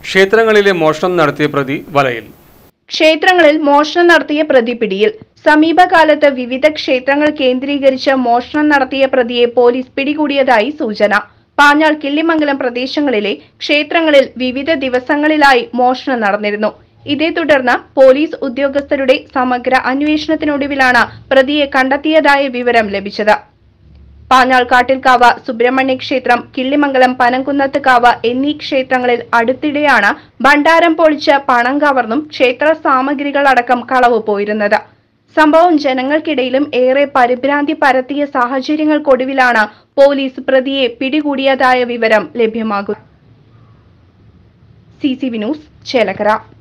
ക്ഷേത്രങ്ങളിലെ മോഷണം നടത്തിയ പ്രതി വലയിൽ ക്ഷേത്രങ്ങളിൽ മോഷണം നടത്തിയ പ്രതി പിടിയിൽ സമീപകാലത്ത് വിവിധ ക്ഷേത്രങ്ങൾ കേന്ദ്രീകരിച്ച് മോഷണം നടത്തിയ പ്രതിയെ പോലീസ് പിടികൂടിയതായി സൂചന പാഞ്ഞാൾ കിള്ളിമംഗലം പ്രദേശങ്ങളിലെ ക്ഷേത്രങ്ങളിൽ വിവിധ ദിവസങ്ങളിലായി മോഷണം നടന്നിരുന്നു ഇതേ തുടർന്ന് പോലീസ് ഉദ്യോഗസ്ഥരുടെ സമഗ്ര അന്വേഷണത്തിനൊടുവിലാണ് പ്രതിയെ കണ്ടെത്തിയതായ വിവരം ലഭിച്ചത് പാഞ്ഞാൾ കാട്ടിൽക്കാവ് സുബ്രഹ്മണ്യ ക്ഷേത്രം കിള്ളിമംഗലം പനംകുന്നത്ത് കാവ് എന്നീ ക്ഷേത്രങ്ങളിൽ അടുത്തിടെയാണ് ഭണ്ഡാരം പൊളിച്ച് പണം കവർന്നും ക്ഷേത്ര സാമഗ്രികൾ അടക്കം കളവ് പോയിരുന്നത് സംഭവം ജനങ്ങൾക്കിടയിലും ഏറെ പരിഭ്രാന്തി പരത്തിയ സാഹചര്യങ്ങൾക്കൊടുവിലാണ് പോലീസ് പ്രതിയെ പിടികൂടിയതായ വിവരം ലഭ്യമാകും C C V news Chelakkara